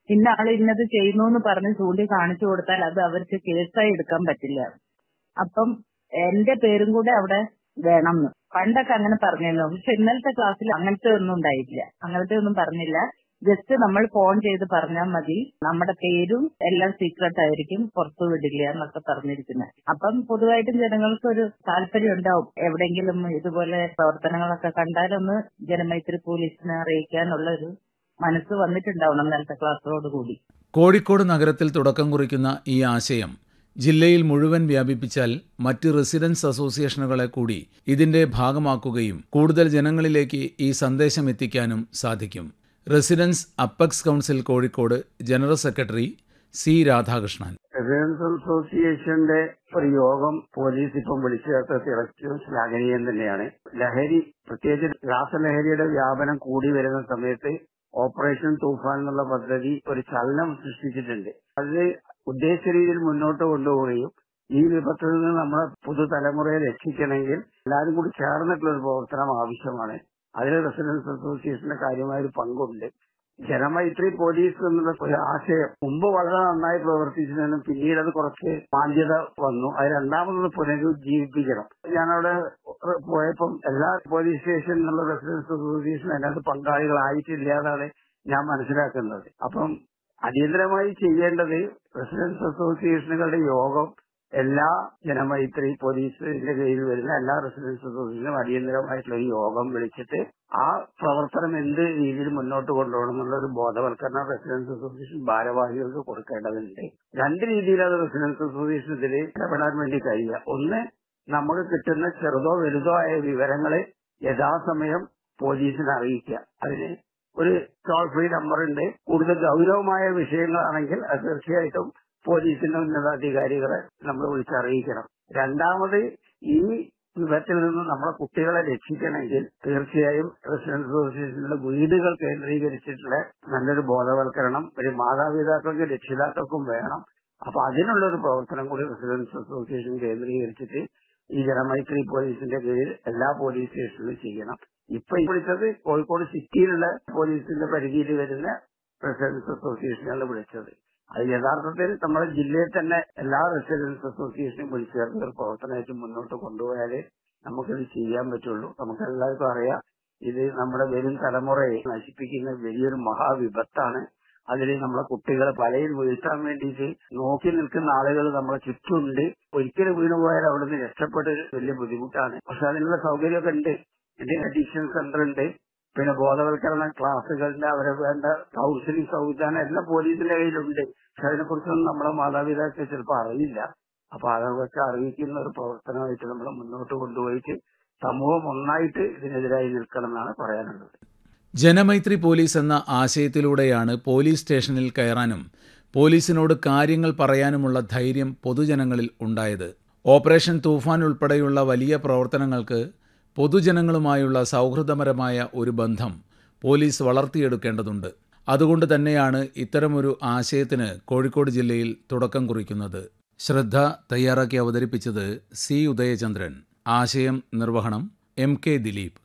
ഇന്ന ആൾ ഇന്നത് ചെയ്യുന്നു എന്ന് പറഞ്ഞ് ചൂണ്ടി കാണിച്ചു കൊടുത്താൽ അത് അവർക്ക് കേസായി എടുക്കാൻ പറ്റില്ല അപ്പം എന്റെ പേരും കൂടെ അവിടെ വേണം എന്ന് പണ്ടൊക്കെ അങ്ങനെ പറഞ്ഞിരുന്നു പക്ഷെ ഇന്നലത്തെ ക്ലാസ്സിൽ അങ്ങനത്തെ ഒന്നും ഉണ്ടായിട്ടില്ല അങ്ങനത്തെ ഒന്നും പറഞ്ഞില്ല ജസ്റ്റ് നമ്മൾ ഫോൺ ചെയ്ത് പറഞ്ഞാൽ മതി നമ്മുടെ പേരും എല്ലാം സീക്രട്ട് ആയിരിക്കും പുറത്തു വിടില്ല എന്നൊക്കെ പറഞ്ഞിരിക്കുന്നത് അപ്പം പൊതുവായിട്ടും ജനങ്ങൾക്ക് ഒരു താല്പര്യം ഉണ്ടാവും എവിടെയെങ്കിലും ഇതുപോലെ പ്രവർത്തനങ്ങളൊക്കെ കണ്ടാലൊന്ന് ജനമൈത്രി പോലീസിനെ അറിയിക്കാനുള്ള ഒരു മനസ്സ് വന്നിട്ടുണ്ടാവണം ഇന്നലത്തെ ക്ലാസ്സോട് കൂടി കോഴിക്കോട് നഗരത്തിൽ തുടക്കം കുറിക്കുന്ന ഈ ആശയം ജില്ലയിൽ മുഴുവൻ വ്യാപിപ്പിച്ചാൽ മറ്റ് റെസിഡൻസ് അസോസിയേഷനുകളെ കൂടി ഇതിന്റെ ഭാഗമാക്കുകയും കൂടുതൽ ജനങ്ങളിലേക്ക് ഈ സന്ദേശം എത്തിക്കാനും സാധിക്കും residents apex council Kozhikode general secretary C Radhakrishnan residents അസോസിയേഷന്റെ ഒരു യോഗം പോലീസ് ഇപ്പം വിളിച്ചു ചേർത്ത് തികച്ചും ശ്ലാഘനീയം തന്നെയാണ് ലഹരി പ്രത്യേകിച്ച് രാസലഹരിയുടെ വ്യാപനം കൂടി വരുന്ന സമയത്ത് ഓപ്പറേഷൻ തൂഫാൻ എന്നുള്ള പദ്ധതി ഒരു ചലനം സൃഷ്ടിച്ചിട്ടുണ്ട് അത് ഉദ്ദേശ രീതിയിൽ മുന്നോട്ട് കൊണ്ടുപോവുകയും ഈ വിപത്തിൽ നിന്ന് നമ്മുടെ പുതുതലമുറയെ രക്ഷിക്കണമെങ്കിൽ എല്ലാവരും കൂടി ചേർന്നിട്ടുള്ള ഒരു പ്രവർത്തനം ആവശ്യമാണ് അതിൽ റെസിഡൻസ് അസോസിയേഷന്റെ കാര്യമായ ഒരു പങ്കുണ്ട് ജനമൈത്രി പോലീസ് എന്നുള്ള ഒരു ആശയം മുമ്പ് വളരെ നന്നായി പ്രവർത്തിച്ചതിനും പിന്നീട് അത് കുറച്ച് മാന്യത വന്നു അത് രണ്ടാമതൊന്ന് പുനരുജ്ജീവിപ്പിക്കണം ഞാനവിടെ പോയപ്പം എല്ലാ പോലീസ് സ്റ്റേഷനിലുള്ള റെസിഡൻസ് അസോസിയേഷൻ അതിനകത്ത് പങ്കാളികളായിട്ടില്ല എന്നാണ് ഞാൻ മനസ്സിലാക്കുന്നത് അപ്പം അടിയന്തരമായി ചെയ്യേണ്ടത് റെസിഡൻസ് അസോസിയേഷനുകളുടെ യോഗം എല്ലാ ജനമൈത്രി പോലീസിന്റെ കീഴിൽ വരുന്ന എല്ലാ റെസിഡൻസ് അസോസിയേഷനും അടിയന്തരമായിട്ടുള്ള ഒരു യോഗം വിളിച്ചിട്ട് ആ പ്രവർത്തനം എന്ത് രീതിയിൽ മുന്നോട്ട് കൊണ്ടുപോകണം എന്നുള്ള ഒരു ബോധവൽക്കരണം റെസിഡൻസ് അസോസിയേഷൻ ഭാരവാഹികൾക്ക് കൊടുക്കേണ്ടതുണ്ട് രണ്ട് രീതിയിലാണ് റെസിഡൻസ് അസോസിയേഷൻ ഇതിൽ ഇടപെടാൻ വേണ്ടി കഴിയുക ഒന്ന് നമുക്ക് കിട്ടുന്ന ചെറുതോ വലുതോ ആയ വിവരങ്ങളെ യഥാസമയം പോലീസിനെ അറിയിക്കുക അതിന് ഒരു ടോൾ ഫ്രീ നമ്പർ ഉണ്ട് കൂടുതൽ ഗൗരവമായ വിഷയങ്ങളാണെങ്കിൽ അത് തീർച്ചയായിട്ടും പോലീസിന്റെ ഉന്നതാധികാരികളെ നമ്മൾ വിളിച്ചറിയിക്കണം രണ്ടാമത് ഈ വിപത്തിൽ നിന്ന് നമ്മുടെ കുട്ടികളെ രക്ഷിക്കണമെങ്കിൽ തീർച്ചയായും റെസിഡൻസ് അസോസിയേഷനിലെ വീടുകൾ കേന്ദ്രീകരിച്ചിട്ടുള്ള നല്ലൊരു ബോധവൽക്കരണം ഒരു മാതാപിതാക്കൾക്കും രക്ഷിതാക്കൾക്കും വേണം അപ്പൊ അതിനുള്ള ഒരു പ്രവർത്തനം കൂടി റെസിഡൻസ് അസോസിയേഷൻ കേന്ദ്രീകരിച്ചിട്ട് ഈ ജനമൈത്രി പോലീസിന്റെ കീഴിൽ എല്ലാ പോലീസ് സ്റ്റേഷനിലും ചെയ്യണം ഇപ്പൊ വിളിച്ചത് കോഴിക്കോട് സിറ്റിയിലുള്ള പോലീസിന്റെ പരിധിയിൽ വരുന്ന റെസിഡൻസ് അസോസിയേഷനാണ് വിളിച്ചത് അത് യഥാർത്ഥത്തിൽ നമ്മുടെ ജില്ലയിൽ തന്നെ എല്ലാ റെസിഡൻസ് അസോസിയേഷനും വിളിച്ചു ചേർന്ന ഒരു പ്രവർത്തനമായിട്ട് മുന്നോട്ട് കൊണ്ടുപോയാലേ നമുക്കിത് ചെയ്യാൻ പറ്റുള്ളൂ നമുക്ക് എല്ലാവർക്കും അറിയാം ഇത് നമ്മുടെ വരും തലമുറയെ നശിപ്പിക്കുന്ന വലിയൊരു മഹാവിപത്താണ് അതിൽ നമ്മളെ കുട്ടികളെ പലയിൽ വീഴ്ത്താൻ വേണ്ടിയിട്ട് നോക്കി നിൽക്കുന്ന ആളുകൾ നമ്മളെ ചുറ്റുമുണ്ട് ഒരിക്കലും വീണുപോയാൽ അവിടെ നിന്ന് രക്ഷപ്പെട്ട് വലിയ ബുദ്ധിമുട്ടാണ് പക്ഷെ അതിനുള്ള സൗകര്യമൊക്കെ ഉണ്ട് ഇതിന് അഡീഷൻ സെന്റർ ഉണ്ട് പിന്നെ ബോധവൽക്കരണ ക്ലാസ്സുകളുണ്ട് അവരെ വേണ്ട കൗൺസിലിംഗ് സംവിധാനം എല്ലാം പോലീസിന്റെ കയ്യിലുണ്ട് പക്ഷെ അതിനെക്കുറിച്ചൊന്നും നമ്മളെ മാതാപിതാക്കൾ ചിലപ്പോൾ അറിയില്ല അപ്പൊ അതൊക്കെ അറിയിക്കുന്ന ഒരു പ്രവർത്തനമായിട്ട് നമ്മൾ മുന്നോട്ട് കൊണ്ടുപോയിട്ട് സമൂഹം ഒന്നായിട്ട് ഇതിനെതിരായി നിൽക്കണം എന്നാണ് പറയാനുള്ളത് ജനമൈത്രി പോലീസ് എന്ന ആശയത്തിലൂടെയാണ് പോലീസ് സ്റ്റേഷനിൽ കയറാനും പോലീസിനോട് കാര്യങ്ങൾ പറയാനുമുള്ള ധൈര്യം പൊതുജനങ്ങളിൽ ഉണ്ടായത് ഓപ്പറേഷൻ തൂഫാൻ ഉൾപ്പെടെയുള്ള വലിയ പ്രവർത്തനങ്ങൾക്ക് പൊതുജനങ്ങളുമായുള്ള സൗഹൃദപരമായ ഒരു ബന്ധം പോലീസ് വളർത്തിയെടുക്കേണ്ടതുണ്ട് അതുകൊണ്ട് തന്നെയാണ് ഇത്തരമൊരു ആശയത്തിന് കോഴിക്കോട് ജില്ലയിൽ തുടക്കം കുറിക്കുന്നത് ശ്രദ്ധ തയ്യാറാക്കി അവതരിപ്പിച്ചത് സി ഉദയചന്ദ്രൻ ആശയം നിർവഹണം എം കെ ദിലീപ്